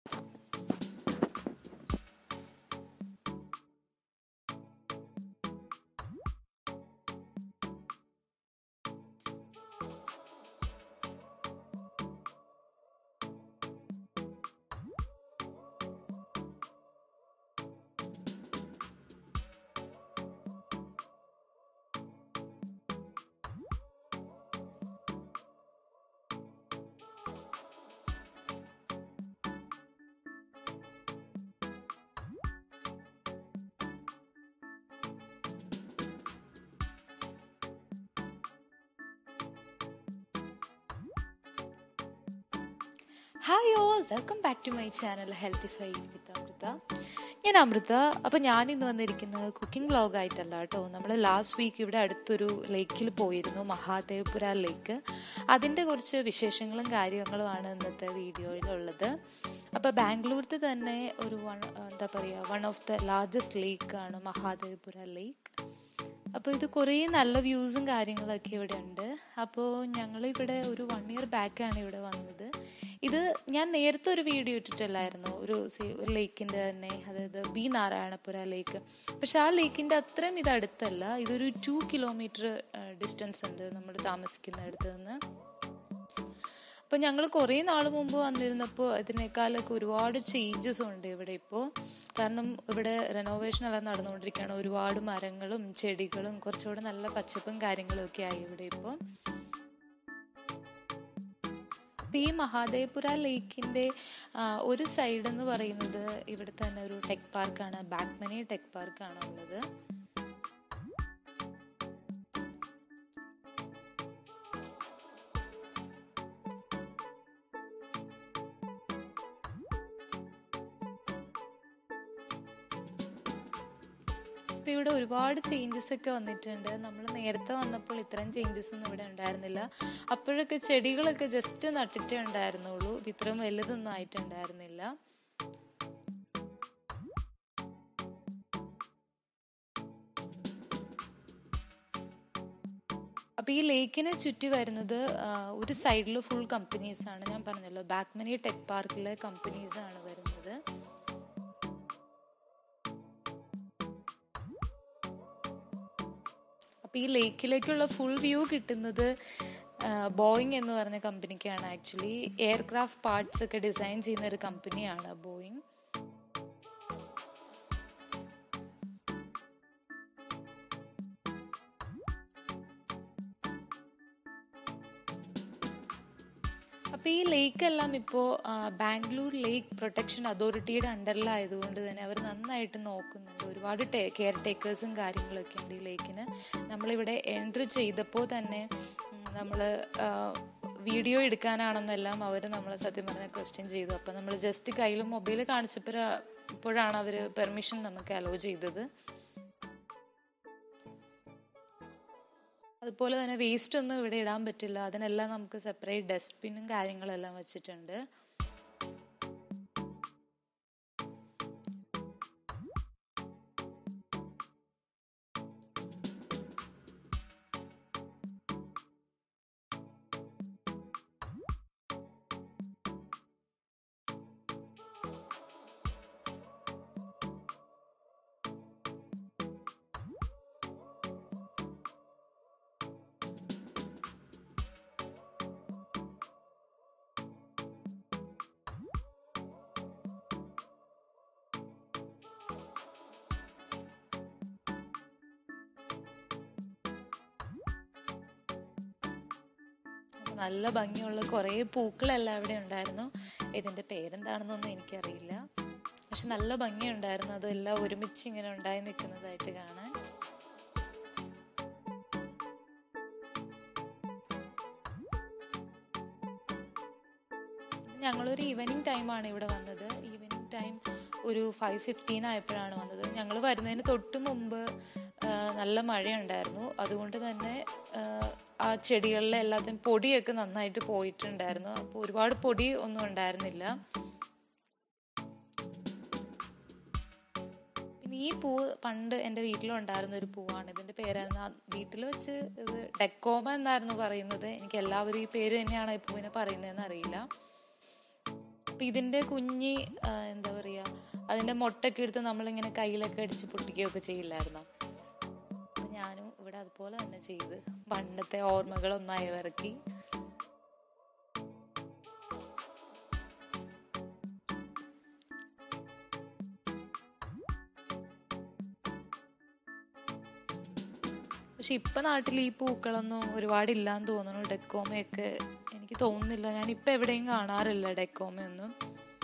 Hi all welcome back to my channel healthify with Amrutha ഞാൻ അമൃത അപ്പോൾ ഞാൻ ഇന്ന് വന്നിരിക്കുന്നത് കുക്കിംഗ് വ്ളോഗ് ആയിട്ടല്ല കേട്ടോ നമ്മൾ ലാസ്റ്റ് വീക്ക് ഇവിടെ അടുത്തൊരു ലേക്കിൽ പോയിരുന്നു മഹാദേവപുര ലേക്ക് അതിൻ്റെ കുറച്ച് വിശേഷങ്ങളും കാര്യങ്ങളുമാണ് ഇന്നത്തെ വീഡിയോയിലുള്ളത് അപ്പോൾ ബാംഗ്ലൂരിൽ തന്നെ ഒരു വൺ എന്താ പറയുക വൺ ഓഫ് ദ ലാർജസ്റ്റ് ലേക്കാണ് മഹാദേവപുര ലേക്ക് അപ്പോൾ ഇത് കുറേ നല്ല വ്യൂസും കാര്യങ്ങളൊക്കെ ഇവിടെ ഉണ്ട് അപ്പോൾ ഞങ്ങളിവിടെ ഒരു വൺ ഇയർ ബാക്കാണ് ഇവിടെ വന്നത് ഇത് ഞാൻ നേരത്തെ ഒരു വീഡിയോ ഇട്ടിട്ടില്ലായിരുന്നു ഒരു ഒരു ലേക്കിൻ്റെ തന്നെ അതായത് ബി നാരായണപുര ലേക്ക് പക്ഷെ ആ ലേക്കിൻ്റെ അത്രയും ഇത് അടുത്തല്ല ഇതൊരു ടു കിലോമീറ്റർ ഡിസ്റ്റൻസ് ഉണ്ട് നമ്മൾ താമസിക്കുന്ന അടുത്ത് നിന്ന് അപ്പോൾ ഞങ്ങൾ കുറേ നാൾ മുമ്പ് വന്നിരുന്നപ്പോൾ ഇതിനേക്കാളൊക്കെ ഒരുപാട് ചേഞ്ചസ് ഉണ്ട് ഇവിടെ ഇപ്പോൾ കാരണം ഇവിടെ റെനോവേഷൻ എല്ലാം നടന്നുകൊണ്ടിരിക്കുകയാണ് ഒരുപാട് മരങ്ങളും ചെടികളും കുറച്ചുകൂടെ നല്ല പച്ചപ്പും കാര്യങ്ങളും ഒക്കെ ആയി ഇവിടെ ഇപ്പോൾ അപ്പം ഈ മഹാദേവപുര ലേക്കിൻ്റെ ഒരു സൈഡ് എന്ന് പറയുന്നത് ഇവിടെ തന്നെ ഒരു ടെക് പാർക്കാണ് ബാക്ക്മനി ടെക് പാർക്കാണ് ഉള്ളത് ഇപ്പം ഇവിടെ ഒരുപാട് ചേഞ്ചസ് ഒക്കെ വന്നിട്ടുണ്ട് നമ്മൾ നേരത്തെ വന്നപ്പോൾ ഇത്രയും ചേഞ്ചസ് ഒന്നും ഇവിടെ ഉണ്ടായിരുന്നില്ല അപ്പോഴൊക്കെ ചെടികളൊക്കെ ജസ്റ്റ് നട്ടിട്ടേ ഉണ്ടായിരുന്നുള്ളൂ ഇത്രയും വലുതൊന്നും ആയിട്ടുണ്ടായിരുന്നില്ല അപ്പോൾ ഈ ലേക്കിനെ ചുറ്റി വരുന്നത് ഒരു സൈഡിൽ ഫുൾ കമ്പനീസ് ആണ് ഞാൻ പറഞ്ഞല്ലോ ബാക്ക്മനി ടെക് പാർക്കിലെ കമ്പനീസ് ആണ് വരുന്നത് അപ്പോൾ ഈ ലേക്കിലേക്കുള്ള ഫുൾ വ്യൂ കിട്ടുന്നത് ബോയിങ് എന്ന് പറഞ്ഞ കമ്പനിക്കാണ് ആക്ച്വലി എയർക്രാഫ്റ്റ് പാർട്സ് ഒക്കെ ഡിസൈൻ ചെയ്യുന്ന ഒരു കമ്പനിയാണ് ബോയിങ് അപ്പോൾ ഈ ലേക്കെല്ലാം ഇപ്പോൾ ബാംഗ്ലൂർ ലേക്ക് പ്രൊട്ടക്ഷൻ അതോറിറ്റിയുടെ അണ്ടറിലായതുകൊണ്ട് തന്നെ അവർ നന്നായിട്ട് നോക്കുന്നുണ്ട് ഒരുപാട് കെയർ ടേക്കേഴ്സും കാര്യങ്ങളൊക്കെ ഉണ്ട് ഈ ലേക്കിന് നമ്മളിവിടെ എൻട്രി ചെയ്തപ്പോൾ തന്നെ നമ്മൾ വീഡിയോ എടുക്കാനാണെന്നെല്ലാം അവർ നമ്മളെ സത്യം പറഞ്ഞ ക്വസ്റ്റ്യൻ ചെയ്തു അപ്പോൾ നമ്മൾ ജസ്റ്റ് കയ്യിൽ മൊബൈൽ കാണിച്ചപ്പോഴാണ് അവർ പെർമിഷൻ നമുക്ക് അലോ ചെയ്തത് അതുപോലെ തന്നെ വേസ്റ്റ് ഒന്നും ഇവിടെ ഇടാൻ പറ്റില്ല അതിനെല്ലാം നമുക്ക് സെപ്പറേറ്റ് ഡസ്റ്റ്ബിന്നും കാര്യങ്ങളെല്ലാം വെച്ചിട്ടുണ്ട് നല്ല ഭംഗിയുള്ള കുറേ പൂക്കളെല്ലാം ഇവിടെ ഉണ്ടായിരുന്നു ഇതിൻ്റെ പേരെന്താണെന്നൊന്നും എനിക്കറിയില്ല പക്ഷെ നല്ല ഭംഗിയുണ്ടായിരുന്നു അതെല്ലാം ഒരുമിച്ച് ഇങ്ങനെ ഉണ്ടായി നിൽക്കുന്നതായിട്ട് കാണാൻ ഞങ്ങളൊരു ഈവനിങ് ടൈമാണ് ഇവിടെ വന്നത് ഈവനിങ് ടൈം ഒരു ഫൈവ് ഫിഫ്റ്റീൻ ആയപ്പോഴാണ് വന്നത് ഞങ്ങൾ വരുന്നതിന് തൊട്ട് മുമ്പ് നല്ല മഴയുണ്ടായിരുന്നു അതുകൊണ്ട് തന്നെ ആ ചെടികളിലെ എല്ലാത്തിനും പൊടിയൊക്കെ നന്നായിട്ട് പോയിട്ടുണ്ടായിരുന്നു അപ്പോൾ ഒരുപാട് പൊടി ഒന്നും ഉണ്ടായിരുന്നില്ല പിന്നെ ഈ പൂ പണ്ട് എൻ്റെ വീട്ടിലുണ്ടായിരുന്ന ഒരു പൂവാണ് ഇതിൻ്റെ പേരായിരുന്നു വീട്ടിൽ വെച്ച് ഇത് ഡെക്കോമ എന്നായിരുന്നു പറയുന്നത് എനിക്ക് എല്ലാവരും ഈ പേര് തന്നെയാണ് ഈ പൂവിനെ പറയുന്നതെന്ന് അറിയില്ല അപ്പം ഇതിൻ്റെ കുഞ്ഞി ആ, എന്താ പറയുക അതിൻ്റെ മുട്ടൊക്കെ എടുത്ത് നമ്മളിങ്ങനെ കയ്യിലൊക്കെ അടിച്ച് പൊട്ടിക്കുകയൊക്കെ ചെയ്യില്ലായിരുന്നോ അപ്പം ഞാനും ഇവിടെ അതുപോലെ തന്നെ ചെയ്ത് പണ്ടത്തെ ഓർമ്മകളൊന്നായി ഇറക്കി പക്ഷെ ഇപ്പൊ നാട്ടിൽ ഈ പൂക്കളൊന്നും ഒരുപാടില്ലാന്ന് തോന്നുന്നു ഡെക്കോമയൊക്കെ എനിക്ക് തോന്നുന്നില്ല ഞാൻ ഇപ്പൊ എവിടെയും കാണാറില്ല ഡെക്കോമയൊന്നും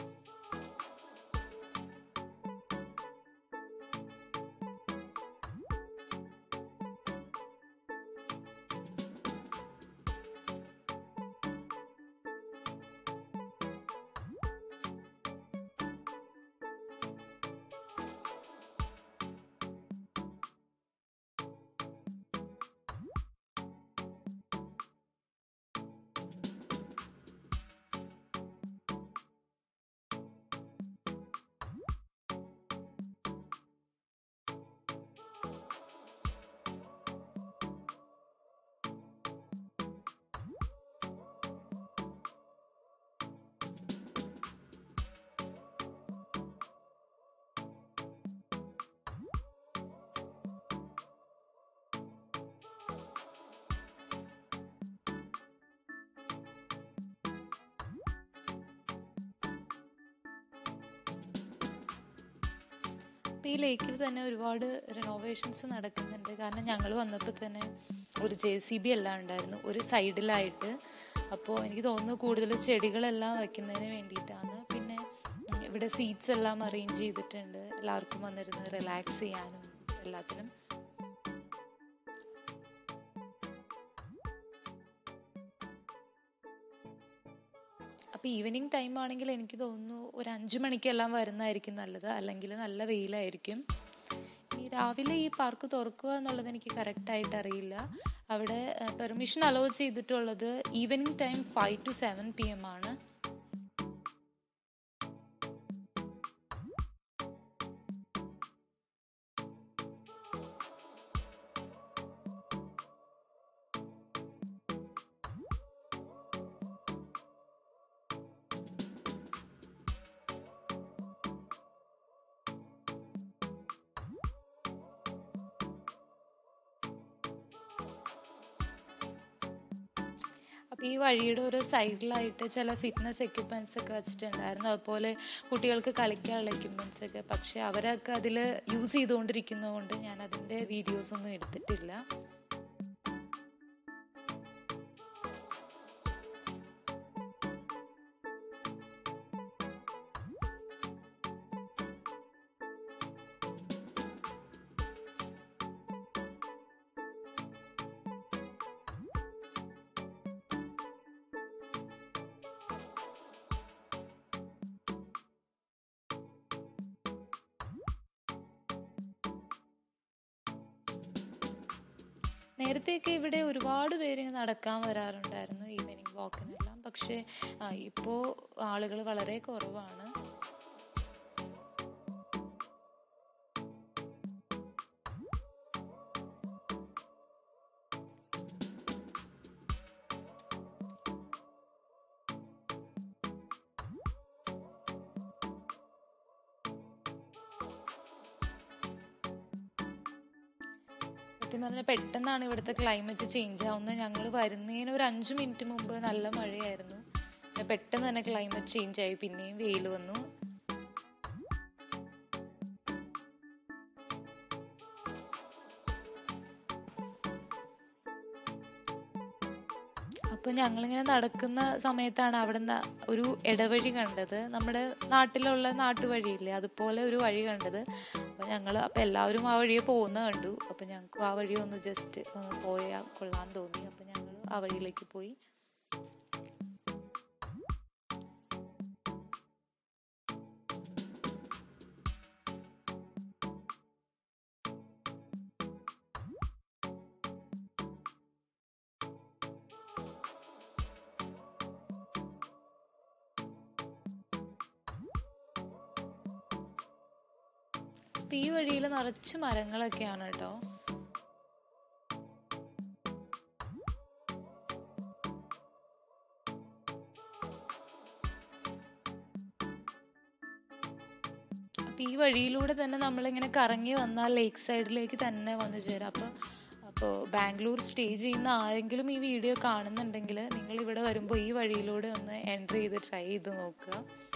അപ്പോൾ ഈ ലേക്കിൽ തന്നെ ഒരുപാട് റിനോവേഷൻസ് നടക്കുന്നുണ്ട് കാരണം ഞങ്ങൾ വന്നപ്പോൾ തന്നെ ഒരു ജെ സി ബി എല്ലാം ഉണ്ടായിരുന്നു ഒരു സൈഡിലായിട്ട് അപ്പോൾ എനിക്ക് തോന്നുന്നു കൂടുതൽ ചെടികളെല്ലാം വെക്കുന്നതിന് വേണ്ടിയിട്ടാണ് പിന്നെ ഉം, ഇവിടെ സീറ്റ്സ് എല്ലാം അറേഞ്ച് ചെയ്തിട്ടുണ്ട് എല്ലാവർക്കും വന്നിരുന്ന് റിലാക്സ് ചെയ്യാനും എല്ലാത്തിനും അപ്പോൾ ഈവനിങ് ടൈം ആണെങ്കിൽ എനിക്ക് തോന്നുന്നു ഒരു അഞ്ച് മണിക്കെല്ലാം വരുന്നതായിരിക്കും നല്ലത് അല്ലെങ്കിൽ നല്ല വെയിലായിരിക്കും ഈ രാവിലെ ഈ പാർക്ക് തുറക്കുക എന്നുള്ളത് എനിക്ക് കറക്റ്റായിട്ട് അറിയില്ല അവിടെ പെർമിഷൻ അലോ ചെയ്തിട്ടുള്ളത് evening time five to seven P M ആണ് അപ്പോൾ ഈ വഴിയുടെ ഒരു സൈഡിലായിട്ട് ചില ഫിറ്റ്നസ് എക്യുപ്മെൻറ്റ്സ് ഒക്കെ വെച്ചിട്ടുണ്ടായിരുന്നു അതുപോലെ കുട്ടികൾക്ക് കളിക്കാനുള്ള എക്യുപ്മെൻറ്റ്സ് ഒക്കെ പക്ഷേ അവരൊക്കെ അതിൽ യൂസ് ചെയ്തുകൊണ്ടിരിക്കുന്നതുകൊണ്ട് ഞാൻ അതിൻ്റെ വീഡിയോസ് ഒന്നും എടുത്തിട്ടില്ല നേരത്തെയൊക്കെ ഇവിടെ ഒരുപാട് പേര് ഇങ്ങനെ നടക്കാൻ വരാറുണ്ടായിരുന്നു ഈവനിങ് വാക്കിനെല്ലാം പക്ഷേ ഇപ്പോൾ ആളുകൾ വളരെ കുറവാണ് സത്യം പറഞ്ഞാൽ പെട്ടെന്നാണ് ഇവിടുത്തെ ക്ലൈമറ്റ് ചേഞ്ച് ആവുന്നത് ഞങ്ങൾ വരുന്നതിന് ഒരു അഞ്ച് മിനിറ്റ് മുമ്പ് നല്ല മഴയായിരുന്നു പിന്നെ പെട്ടെന്ന് തന്നെ ക്ലൈമറ്റ് ചേഞ്ച് ആയി പിന്നെയും വെയിൽ വന്നു അപ്പോൾ ഞങ്ങളിങ്ങനെ നടക്കുന്ന സമയത്താണ് അവിടെ നിന്ന് ഒരു ഇടവഴി കണ്ടത് നമ്മുടെ നാട്ടിലുള്ള നാട്ടുവഴിയില്ലേ അതുപോലെ ഒരു വഴി കണ്ടത് അപ്പോൾ ഞങ്ങൾ അപ്പോൾ എല്ലാവരും ആ വഴിയെ പോകുന്ന കണ്ടു അപ്പോൾ ഞങ്ങൾക്ക് ആ വഴി ഒന്ന് ജസ്റ്റ് ഒന്ന് പോയാൽ കൊള്ളാൻ തോന്നി അപ്പോൾ ഞങ്ങൾ ആ വഴിയിലേക്ക് പോയി അപ്പൊ ഈ വഴിയിൽ നിറച്ച് മരങ്ങളൊക്കെയാണ് കേട്ടോ അപ്പം ഈ വഴിയിലൂടെ തന്നെ നമ്മളിങ്ങനെ കറങ്ങി വന്നാൽ ലേക്ക് സൈഡിലേക്ക് തന്നെ വന്നു ചേരാം അപ്പോൾ അപ്പോൾ ബാംഗ്ലൂർ സ്റ്റേ ചെയ്യുന്ന ആരെങ്കിലും ഈ വീഡിയോ കാണുന്നുണ്ടെങ്കിൽ നിങ്ങൾ ഇവിടെ വരുമ്പോൾ ഈ വഴിയിലൂടെ ഒന്ന് എൻട്രി ചെയ്ത് ട്രൈ ചെയ്ത് നോക്കുക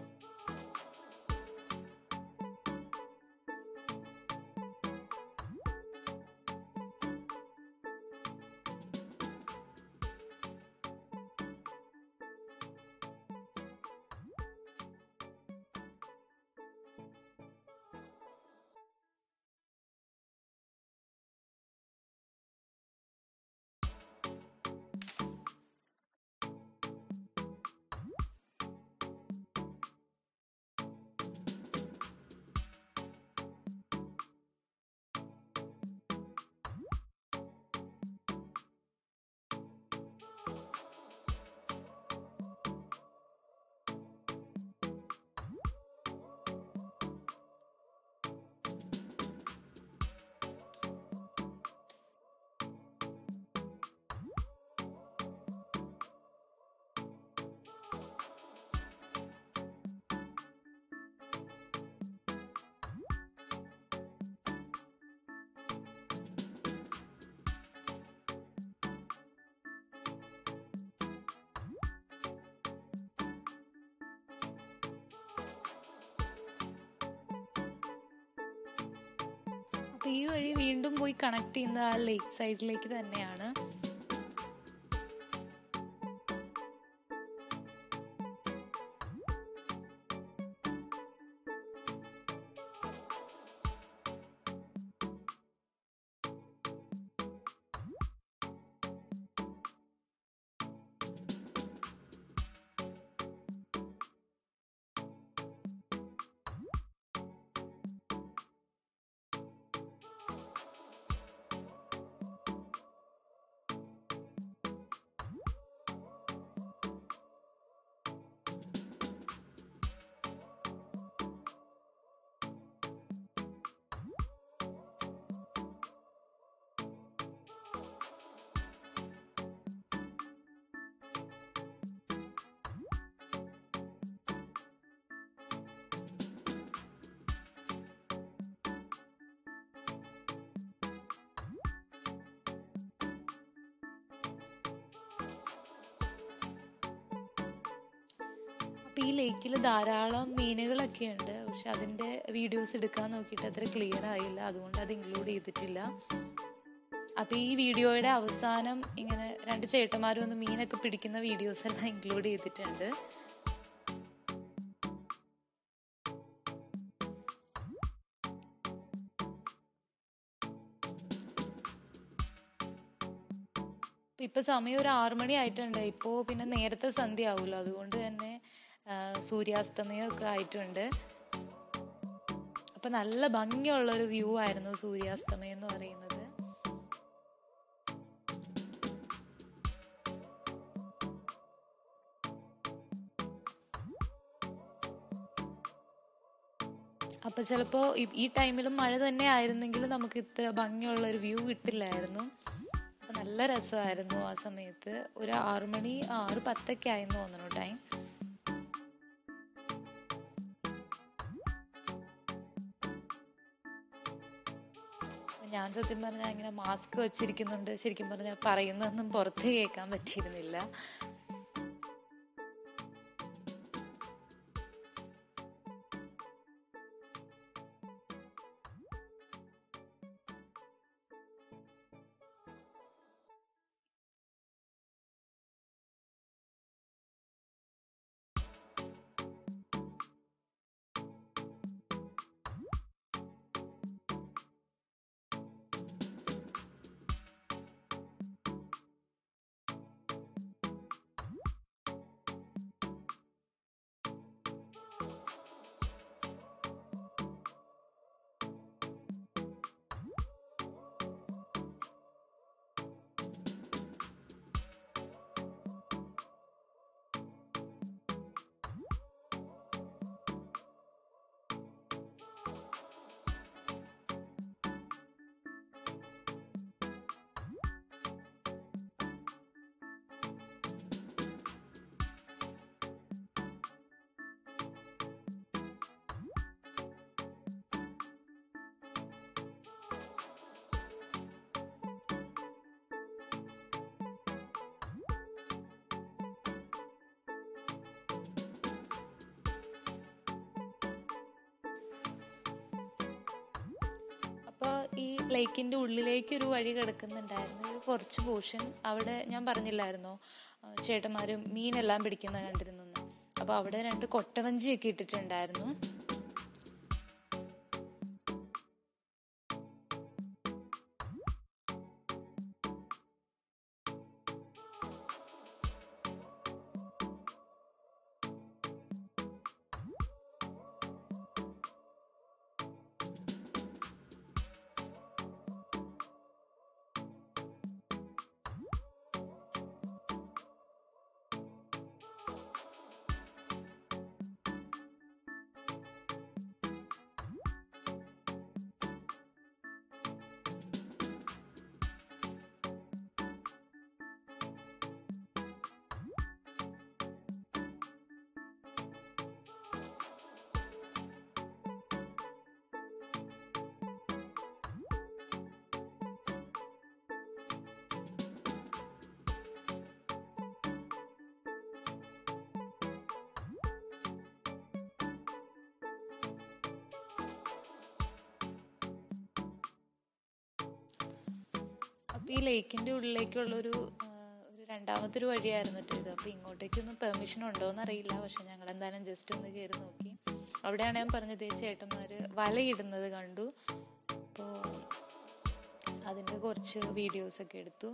അപ്പോൾ ഈ വഴി വീണ്ടും പോയി കണക്ട് ചെയ്യുന്നത് ആ ലേക്ക് സൈഡിലേക്ക് തന്നെയാണ് അപ്പോൾ ഈ ലേക്കിൽ ധാരാളം മീനുകളൊക്കെ ഉണ്ട് പക്ഷെ അതിൻ്റെ വീഡിയോസ് എടുക്കാൻ നോക്കിയിട്ട് അത്ര ക്ലിയർ ആയില്ല അതുകൊണ്ട് അത് ഇൻക്ലൂഡ് ചെയ്തിട്ടില്ല അപ്പോൾ ഈ വീഡിയോയുടെ അവസാനം ഇങ്ങനെ രണ്ട് ചേട്ടന്മാരും വന്ന് മീനൊക്കെ പിടിക്കുന്ന വീഡിയോസ് എല്ലാം ഇൻക്ലൂഡ് ചെയ്തിട്ടുണ്ട് ഇപ്പൊ സമയം ഒരു ആറു മണി ആയിട്ടുണ്ട് ഇപ്പോൾ പിന്നെ നേരത്തെ സന്ധ്യ ആവുമല്ലോ അതുകൊണ്ട് തന്നെ ആ, സൂര്യാസ്തമയം ഒക്കെ ആയിട്ടുണ്ട് അപ്പൊ നല്ല ഭംഗിയുള്ള ഒരു വ്യൂ ആയിരുന്നു സൂര്യാസ്തമയം എന്ന് പറയുന്നത് അപ്പൊ ചിലപ്പോ ഈ- ഈ ടൈമിലും മഴ തന്നെ ആയിരുന്നെങ്കിൽ നമുക്ക് ഇത്ര ഭംഗിയുള്ള ഒരു വ്യൂ കിട്ടില്ലായിരുന്നു അപ്പൊ നല്ല രസമായിരുന്നു ആ സമയത്ത് ഒരു ആറു മണി ആറ് പത്തൊക്കെ ആയെന്ന് തോന്നുന്നു ടൈം ഞാൻ സത്യം പറഞ്ഞാൽ ഇങ്ങനെ മാസ്ക് വെച്ചിരിക്കുന്നുണ്ട് ശരിക്കും പറഞ്ഞാൽ പറയുന്നതൊന്നും പുറത്ത് കേൾക്കാൻ പറ്റിയിരുന്നില്ല അപ്പോൾ ഈ ലേക്കിൻ്റെ ഉള്ളിലേക്ക് ഒരു വഴി കിടക്കുന്നുണ്ടായിരുന്നു ഒരു കുറച്ച് പോർഷൻ അവിടെ ഞാൻ പറഞ്ഞില്ലായിരുന്നോ ആ, ചേട്ടന്മാരും മീനെല്ലാം പിടിക്കുന്ന കണ്ടിരുന്നു എന്ന്. അപ്പോൾ അവിടെ രണ്ട് കൊട്ടവഞ്ചിയൊക്കെ ഇട്ടിട്ടുണ്ടായിരുന്നു അപ്പോൾ ഈ ലേക്കിൻ്റെ ഉള്ളിലേക്കുള്ളൊരു ആ, ഒരു രണ്ടാമത്തെ ഒരു വഴിയായിരുന്നു കേട്ടോ ഇത് അപ്പോൾ ഇങ്ങോട്ടേക്കൊന്നും പെർമിഷൻ ഉണ്ടോയെന്ന് അറിയില്ല പക്ഷെ ഞങ്ങൾ എന്തായാലും ജസ്റ്റ് ഒന്ന് കയറി നോക്കി അവിടെയാണ് ഞാൻ പറഞ്ഞത് ഈ ചേട്ടന്മാർ വലയിടുന്നത് കണ്ടു അപ്പോൾ അതിൻ്റെ കുറച്ച് വീഡിയോസൊക്കെ എടുത്തു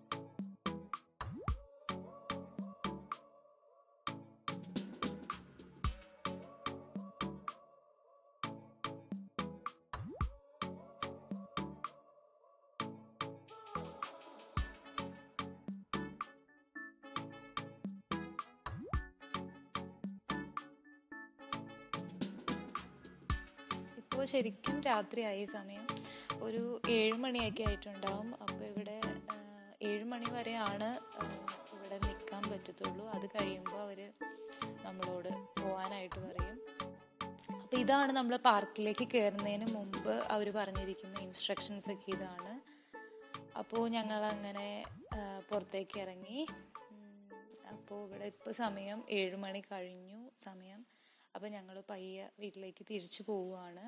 ഇപ്പോൾ ശരിക്കും രാത്രിയായി സമയം ഒരു ഏഴ് മണിയൊക്കെ ആയിട്ടുണ്ടാവും അപ്പോൾ ഇവിടെ ആ, ഏഴ് മണി വരെയാണ് ആ, ഇവിടെ നിൽക്കാൻ പറ്റത്തുള്ളൂ അത് കഴിയുമ്പോൾ അവർ നമ്മളോട് പോകാനായിട്ട് പറയും അപ്പോൾ ഇതാണ് നമ്മൾ പാർക്കിലേക്ക് കയറുന്നതിന് മുമ്പ് അവർ പറഞ്ഞിരിക്കുന്ന ഇൻസ്ട്രക്ഷൻസ് ഒക്കെ ഇതാണ് അപ്പോൾ ഞങ്ങൾ അങ്ങനെ ആ, പുറത്തേക്ക് ഇറങ്ങി അപ്പോൾ ഇവിടെ ഇപ്പോൾ സമയം ഏഴ് മണി കഴിഞ്ഞു സമയം അപ്പോൾ ഞങ്ങൾ പയ്യെ വീട്ടിലേക്ക് തിരിച്ചു പോവുകയാണ്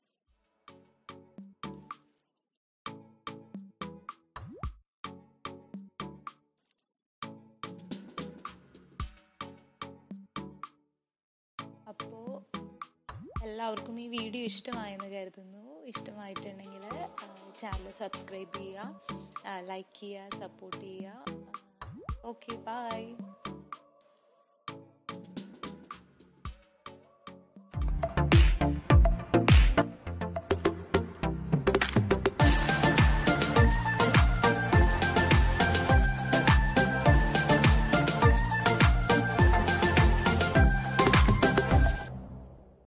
അപ്പോൾ എല്ലാവർക്കും ഈ വീഡിയോ ഇഷ്ടമായെന്ന് കരുതുന്നു ഇഷ്ടമായിട്ടുണ്ടെങ്കിൽ ചാനൽ സബ്സ്ക്രൈബ് ചെയ്യുക ലൈക്ക് ചെയ്യുക സപ്പോർട്ട് ചെയ്യുക ഓക്കെ ബൈ